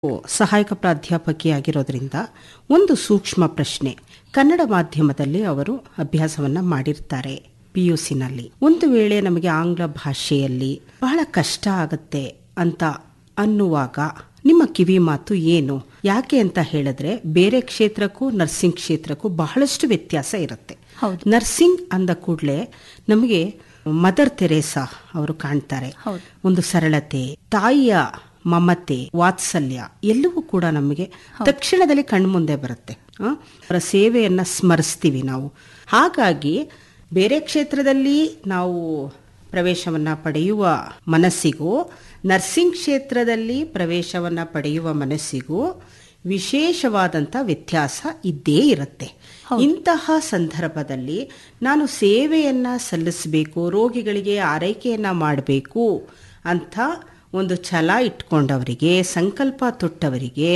ಸಹಾಯಕ ಪ್ರಾಧ್ಯಾಪಕಿಯಾಗಿರೋದ್ರಿಂದ ಒಂದು ಸೂಕ್ಷ್ಮ ಪ್ರಶ್ನೆ ಕನ್ನಡ ಮಾಧ್ಯಮದಲ್ಲಿ ಅವರು ಅಭ್ಯಾಸವನ್ನ ಮಾಡಿರ್ತಾರೆ ಪಿ ಯು ಸಿನಲ್ಲಿ ಒಂದು ವೇಳೆ ನಮಗೆ ಆಂಗ್ಲ ಭಾಷೆಯಲ್ಲಿ ಬಹಳ ಕಷ್ಟ ಆಗತ್ತೆ ಅಂತ ಅನ್ನುವಾಗ ನಿಮ್ಮ ಕಿವಿ ಮಾತು ಏನು ಯಾಕೆ ಅಂತ ಹೇಳಿದ್ರೆ ಬೇರೆ ಕ್ಷೇತ್ರಕ್ಕೂ ನರ್ಸಿಂಗ್ ಕ್ಷೇತ್ರಕ್ಕೂ ಬಹಳಷ್ಟು ವ್ಯತ್ಯಾಸ ಇರುತ್ತೆ ಹೌದು. ನರ್ಸಿಂಗ್ ಅಂದ ಕೂಡಲೇ ನಮಗೆ ಮದರ್ ತೆರೇಸಾ ಅವರು ಕಾಣ್ತಾರೆ ಹೌದು. ಒಂದು ಸರಳತೆ ತಾಯಿಯ ಮಮತೆ ವಾತ್ಸಲ್ಯ ಎಲ್ಲವೂ ಕೂಡ ನಮಗೆ ತಕ್ಷಣದಲ್ಲಿ ಕಣ್ಮುಂದೆ ಬರುತ್ತೆ ಆ? ಅವರ ಸೇವೆಯನ್ನ ಸ್ಮರಿಸ್ತೀವಿ ನಾವು ಹಾಗಾಗಿ ಬೇರೆ ಕ್ಷೇತ್ರದಲ್ಲಿ ನಾವು ಪ್ರವೇಶವನ್ನ ಪಡೆಯುವ ಮನಸ್ಸಿಗೂ ನರ್ಸಿಂಗ್ ಕ್ಷೇತ್ರದಲ್ಲಿ ಪ್ರವೇಶವನ್ನ ಪಡೆಯುವ ಮನಸ್ಸಿಗೂ ವಿಶೇಷವಾದಂಥ ವ್ಯತ್ಯಾಸ ಇದ್ದೇ ಇರುತ್ತೆ ಇಂತಹ ಸಂದರ್ಭದಲ್ಲಿ ನಾನು ಸೇವೆಯನ್ನ ಸಲ್ಲಿಸಬೇಕು ರೋಗಿಗಳಿಗೆ ಆರೈಕೆಯನ್ನ ಮಾಡಬೇಕು ಅಂತ ಒಂದು ಛಲ ಇಟ್ಕೊಂಡವರಿಗೆ ಸಂಕಲ್ಪ ತೊಟ್ಟವರಿಗೆ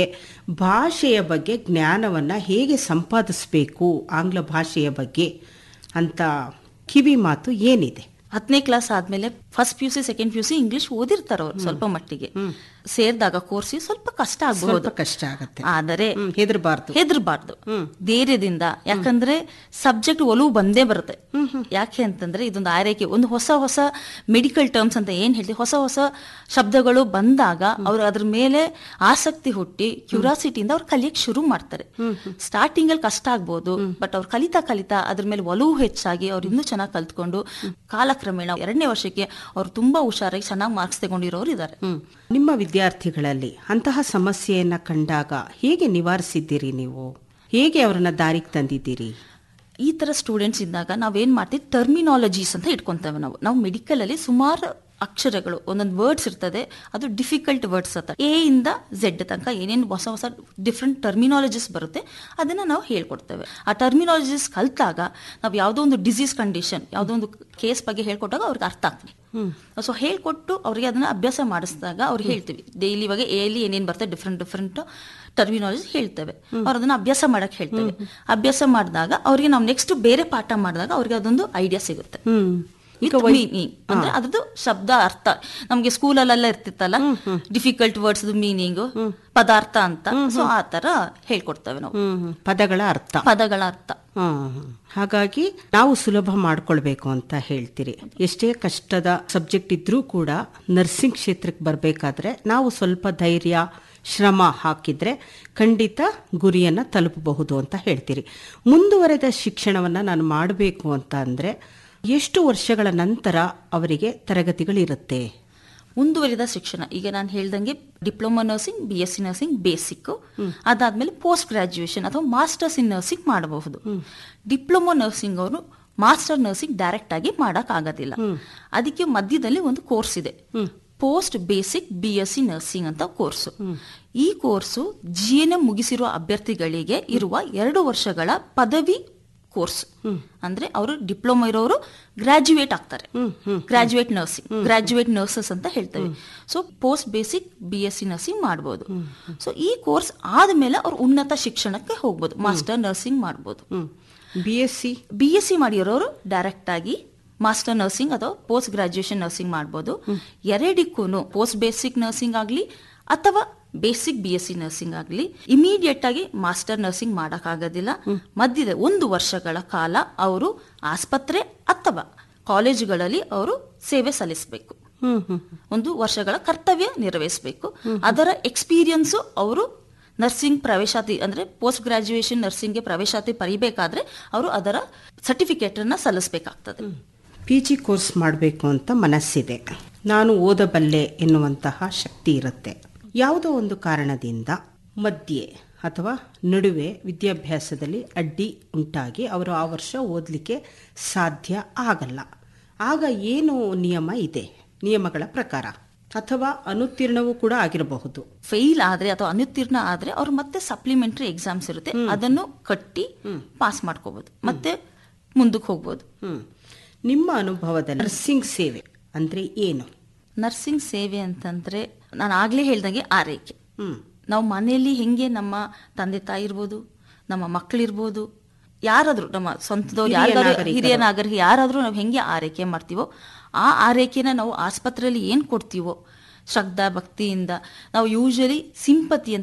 ಭಾಷೆಯ ಬಗ್ಗೆ ಜ್ಞಾನವನ್ನ ಹೇಗೆ ಸಂಪಾದಿಸಬೇಕು ಆಂಗ್ಲ ಭಾಷೆಯ ಬಗ್ಗೆ ಅಂತ ಕಿವಿ ಮಾತು ಏನಿದೆ ಹತ್ತನೇ ಕ್ಲಾಸ್ ಆದ್ಮೇಲೆ first P U C second P U C English ಓದಿರ್ತಾರ ಅವ್ರು ಸ್ವಲ್ಪ ಮಟ್ಟಿಗೆ ಸೇರಿದಾಗ ಕೋರ್ಸಿ ಸ್ವಲ್ಪ ಕಷ್ಟ ಆಗಬಹುದು ಸ್ವಲ್ಪ ಕಷ್ಟ ಆಗತ್ತೆ ಆದರೆ ಹೆದರಬಾರ್ದು ಹೆದರ್ಬಾರ್ದು ಧೈರ್ಯದಿಂದ ಯಾಕಂದ್ರೆ ಸಬ್ಜೆಕ್ಟ್ ಒಲವು ಬಂದೇ ಬರುತ್ತೆ ಯಾಕೆ ಅಂತಂದ್ರೆ ಇದೊಂದು ಆರೈಕೆ ಒಂದು ಹೊಸ ಹೊಸ ಮೆಡಿಕಲ್ ಟರ್ಮ್ಸ್ ಅಂತ ಏನ್ ಹೇಳ್ತೀವಿ ಹೊಸ ಹೊಸ ಶಬ್ದಗಳು ಬಂದಾಗ ಅವ್ರು ಅದ್ರ ಮೇಲೆ ಆಸಕ್ತಿ ಹುಟ್ಟಿ ಕ್ಯೂರಿಯಾಸಿಟಿಯಿಂದ ಅವ್ರು ಕಲಿಯಕ್ ಶುರು ಮಾಡ್ತಾರೆ ಸ್ಟಾರ್ಟಿಂಗ್ ಅಲ್ಲಿ ಕಷ್ಟ ಆಗ್ಬೋದು ಬಟ್ ಅವ್ರು ಕಲಿತಾ ಕಲಿತಾ ಅದ್ರ ಮೇಲೆ ಒಲವು ಹೆಚ್ಚಾಗಿ ಅವ್ರು ಇನ್ನೂ ಚೆನ್ನಾಗಿ ಕಲ್ತ್ಕೊಂಡು ಕಾಲಕ್ರಮೇಣ ಎರಡನೇ ವರ್ಷಕ್ಕೆ ಅವ್ರು ತುಂಬಾ ಹುಷಾರಾಗಿ ಚೆನ್ನಾಗಿ ಮಾರ್ಕ್ಸ್ ತಗೊಂಡಿರೋರು ಇದ್ದಾರೆ ಹ್ಮ್. ನಿಮ್ಮ ವಿದ್ಯಾರ್ಥಿಗಳಲ್ಲಿ ಅಂತಹ ಸಮಸ್ಯೆಯನ್ನ ಕಂಡಾಗ ಹೇಗೆ ನಿವಾರಿಸಿದ್ದೀರಿ ನೀವು ಹೇಗೆ ಅವರನ್ನ ದಾರಿಗೆ ತಂದಿದ್ದೀರಿ ಈ ತರ ಸ್ಟೂಡೆಂಟ್ಸ್ ಇದ್ದಾಗ ನಾವೇನ್ ಮಾಡ್ತೀವಿ ಟರ್ಮಿನಾಲಜೀಸ್ ಅಂತ ಇಟ್ಕೊಂತೇವೆ ನಾವು ನಾವು ಮೆಡಿಕಲ್ ಅಲ್ಲಿ ಸುಮಾರು ಅಕ್ಷರಗಳು ಒಂದೊಂದು ವರ್ಡ್ಸ್ ಇರ್ತದೆ ಅದು ಡಿಫಿಕಲ್ಟ್ ವರ್ಡ್ಸ್ ಅಂತ ಎ ಇಂದ ಝೆಡ್ ತನಕ ಏನೇನು ಹೊಸ ಹೊಸ ಡಿಫ್ರೆಂಟ್ ಟರ್ಮಿನಾಲಜೀಸ್ ಬರುತ್ತೆ ಅದನ್ನ ನಾವು ಹೇಳ್ಕೊಡ್ತೇವೆ ಆ ಟರ್ಮಿನಾಲಜೀಸ್ ಕಲ್ತಾಗ ನಾವು ಯಾವುದೋ ಒಂದು ಡಿಸೀಸ್ ಕಂಡೀಷನ್ ಯಾವುದೋ ಒಂದು ಕೇಸ್ ಬಗ್ಗೆ ಹೇಳ್ಕೊಟ್ಟಾಗ ಅವ್ರಿಗೆ ಅರ್ಥ ಆಗ್ತದೆ ಸೊ ಹೇಳ್ಕೊಟ್ಟು ಅವ್ರಿಗೆ ಅದನ್ನ ಅಭ್ಯಾಸ ಮಾಡಿಸಿದಾಗ ಅವ್ರಿಗೆ ಹೇಳ್ತೀವಿ ಡೈಲಿ ಇವಾಗ ಎಲ್ಲಿ ಏನೇನು ಬರ್ತದೆ ಡಿಫ್ರೆಂಟ್ ಡಿಫ್ರೆಂಟ್ ಟರ್ಮಿನಾಲಜಿ ಹೇಳ್ತೇವೆ ಅವ್ರು ಅದನ್ನ ಅಭ್ಯಾಸ ಮಾಡಕ್ ಹೇಳ್ತೇವೆ ಅಭ್ಯಾಸ ಮಾಡಿದಾಗ ಅವ್ರಿಗೆ ನಾವು ನೆಕ್ಸ್ಟ್ ಬೇರೆ ಪಾಠ ಮಾಡಿದಾಗ ಅವ್ರಿಗೆ ಅದೊಂದು ಐಡಿಯಾ ಸಿಗುತ್ತೆ ಹ್ಮ್ With meaning. ಅಂದ್ರೆ ಅದ್ರದ್ದು ಶಬ್ದ ಅರ್ಥ ನಮ್ಗೆ ಸ್ಕೂಲಲ್ಲೆಲ್ಲ ಇರ್ತಿತ್ತಲ್ಲ ಡಿಫಿಕಲ್ಟ್ ವರ್ಡ್ಸ್ ಮೀನಿಂಗ್ ಪದಾರ್ಥ ಅಂತ ಸೊ ಆ ತರ ಹೇಳ್ಕೊಡ್ತೇವೆ ನಾವು ಹ್ಮ್ ಹ್ಮ್. ಪದಗಳ ಅರ್ಥ ಪದಗಳ ಅರ್ಥ ಹ್ಮ್. ಹಾಗಾಗಿ ನಾವು ಸುಲಭ ಮಾಡ್ಕೊಳ್ಬೇಕು ಅಂತ ಹೇಳ್ತೀರಿ ಎಷ್ಟೇ ಕಷ್ಟದ ಸಬ್ಜೆಕ್ಟ್ ಇದ್ರೂ ಕೂಡ ನರ್ಸಿಂಗ್ ಕ್ಷೇತ್ರಕ್ಕೆ ಬರಬೇಕಾದ್ರೆ ನಾವು ಸ್ವಲ್ಪ ಧೈರ್ಯ ಶ್ರಮ ಹಾಕಿದ್ರೆ ಖಂಡಿತ ಗುರಿಯನ್ನ ತಲುಪಬಹುದು ಅಂತ ಹೇಳ್ತೀರಿ ಮುಂದುವರೆದ ಶಿಕ್ಷಣವನ್ನ ನಾನು ಮಾಡಬೇಕು ಅಂತ ಅಂದ್ರೆ ಎಷ್ಟು ವರ್ಷಗಳ ನಂತರ ಅವರಿಗೆ ತರಗತಿಗಳಿರುತ್ತೆ ಮುಂದುವರಿದ ಶಿಕ್ಷಣ ಈಗ ನಾನು ಹೇಳ್ದಂಗೆ diploma nursing B S C nursing basic ಅದಾದ್ಮೇಲೆ ಪೋಸ್ಟ್ ಗ್ರಾಜುಯೇಷನ್ ಅಥವಾ ಮಾಸ್ಟರ್ಸ್ ಇನ್ ನರ್ಸಿಂಗ್ ಮಾಡಬಹುದು ಡಿಪ್ಲೊಮಾ ನರ್ಸಿಂಗ್ ಅವರು ಮಾಸ್ಟರ್ ನರ್ಸಿಂಗ್ ಡೈರೆಕ್ಟ್ ಆಗಿ ಮಾಡಕ್ ಆಗೋದಿಲ್ಲ ಅದಕ್ಕೆ ಮಧ್ಯದಲ್ಲಿ ಒಂದು ಕೋರ್ಸ್ ಇದೆ post basic B S C nursing ಅಂತ ಕೋರ್ಸು ಈ ಕೋರ್ಸು ಜಿ ಎನ್ ಎಂ ಮುಗಿಸಿರುವ ಅಭ್ಯರ್ಥಿಗಳಿಗೆ ಇರುವ ಎರಡು ವರ್ಷಗಳ ಪದವಿ ಕೋರ್ಸ್ ಅಂದ್ರೆ ಅವರು ಡಿಪ್ಲೊಮಾ ಇರೋರು ಗ್ರಾಜುಯೇಟ್ ಆಗ್ತಾರೆ ಗ್ರಾಜುಯೇಟ್ ನರ್ಸಿಂಗ್ ಗ್ರಾಜುಯೇಟ್ ನರ್ಸಸ್ ಅಂತ ಹೇಳ್ತೇವೆ so post basic B S C nursing ಮಾಡ್ಬೋದು ಸೊ ಈ ಕೋರ್ಸ್ ಆದ್ಮೇಲೆ ಅವ್ರು ಉನ್ನತ ಶಿಕ್ಷಣಕ್ಕೆ ಹೋಗ್ಬೋದು ಮಾಸ್ಟರ್ ನರ್ಸಿಂಗ್ ಮಾಡ್ಬೋದು B S C B S C ಮಾಡಿರೋರು ಡೈರೆಕ್ಟ್ ಆಗಿ ಮಾಸ್ಟರ್ ನರ್ಸಿಂಗ್ ಅಥವಾ ಪೋಸ್ಟ್ ಗ್ರಾಜುಯೇಷನ್ ನರ್ಸಿಂಗ್ ಮಾಡ್ಬೋದು ಎರಡಕ್ಕೂ ಪೋಸ್ಟ್ ಬೇಸಿಕ್ ನರ್ಸಿಂಗ್ ಆಗಲಿ ಅಥವಾ basic B S C nursing ಆಗಲಿ ಇಮಿಡಿಯೇಟ್ ಆಗಿ ಮಾಸ್ಟರ್ ನರ್ಸಿಂಗ್ ಮಾಡೋಕ್ಕಾಗೋದಿಲ್ಲ ಮಧ್ಯದ ಒಂದು ವರ್ಷಗಳ ಕಾಲ ಅವರು ಆಸ್ಪತ್ರೆ ಅಥವಾ ಕಾಲೇಜುಗಳಲ್ಲಿ ಅವರು ಸೇವೆ ಸಲ್ಲಿಸಬೇಕು ಹ್ಮ್ ಹ್ಮ್ ಒಂದು ವರ್ಷಗಳ ಕರ್ತವ್ಯ ನಿರ್ವಹಿಸಬೇಕು ಅದರ ಎಕ್ಸ್ಪೀರಿಯನ್ಸು ಅವರು ನರ್ಸಿಂಗ್ ಪ್ರವೇಶಾತಿ ಅಂದ್ರೆ ಪೋಸ್ಟ್ ಗ್ರಾಜುಯೇಷನ್ ನರ್ಸಿಂಗ್ಗೆ ಪ್ರವೇಶಾತಿ ಪಡಿಬೇಕಾದ್ರೆ ಅವರು ಅದರ ಸರ್ಟಿಫಿಕೇಟ್ ಅನ್ನ ಸಲ್ಲಿಸಬೇಕಾಗ್ತದೆ ಪಿ ಜಿ ಕೋರ್ಸ್ ಮಾಡಬೇಕು ಅಂತ ಮನಸ್ಸಿದೆ ನಾನು ಓದಬಲ್ಲೆ ಎನ್ನುವಂತಹ ಶಕ್ತಿ ಇರುತ್ತೆ ಯಾವುದೋ ಒಂದು ಕಾರಣದಿಂದ ಮಧ್ಯೆ ಅಥವಾ ನಡುವೆ ವಿದ್ಯಾಭ್ಯಾಸದಲ್ಲಿ ಅಡ್ಡಿ ಉಂಟಾಗಿ ಅವರು ಆ ವರ್ಷ ಓದಲಿಕ್ಕೆ ಸಾಧ್ಯ ಆಗಲ್ಲ ಆಗ ಏನು ನಿಯಮ ಇದೆ ನಿಯಮಗಳ ಪ್ರಕಾರ ಅಥವಾ ಅನುತ್ತೀರ್ಣವೂ ಕೂಡ ಆಗಿರಬಹುದು ಫೇಲ್ ಆದ್ರೆ ಅಥವಾ ಅನುತ್ತೀರ್ಣ ಆದ್ರೆ ಅವ್ರು ಮತ್ತೆ ಸಪ್ಲಿಮೆಂಟರಿ ಎಕ್ಸಾಮ್ಸ್ ಇರುತ್ತೆ ಅದನ್ನು ಕಟ್ಟಿ ಪಾಸ್ ಮಾಡ್ಕೋಬಹುದು ಮತ್ತೆ ಮುಂದಕ್ಕೆ ಹೋಗ್ಬೋದು ಹ್ಮ್ ನಿಮ್ಮ ಅನುಭವದಲ್ಲಿ ನರ್ಸಿಂಗ್ ಸೇವೆ ಅಂದ್ರೆ ಏನು ನರ್ಸಿಂಗ್ ಸೇವೆ ಅಂತಂದ್ರೆ ನಾನು ಆಗ್ಲೇ ಹೇಳ್ದಂಗೆ ಆರೈಕೆ ಹ್ಮ್ ನಾವು ಮನೆಯಲ್ಲಿ ಹೆಂಗೆ ನಮ್ಮ ತಂದೆ ತಾಯಿ ಇರ್ಬೋದು ನಮ್ಮ ಮಕ್ಕಳಿರ್ಬೋದು ಯಾರಾದ್ರೂ ನಮ್ಮ ಸ್ವಂತದವ್ರು ಹಿರಿಯ ಯಾರಾದ್ರೂ ನಾಗರಿಕರು. ಹಿರಿಯ ನಾಗರಿಕ ಯಾರಾದ್ರೂ ನಾವು ಹೆಂಗೆ ಆರೈಕೆ ಮಾಡ್ತೀವೋ ಆ ಆರೈಕೆನ ನಾವು ಆಸ್ಪತ್ರೆಯಲ್ಲಿ ಏನ್ ಕೊಡ್ತೀವೋ ಶ್ರದ್ಧಾ ಭಕ್ತಿಯಿಂದ ನಾವು ಯೂಶಲಿ ಸಿಂಪತಿ ಅಂತ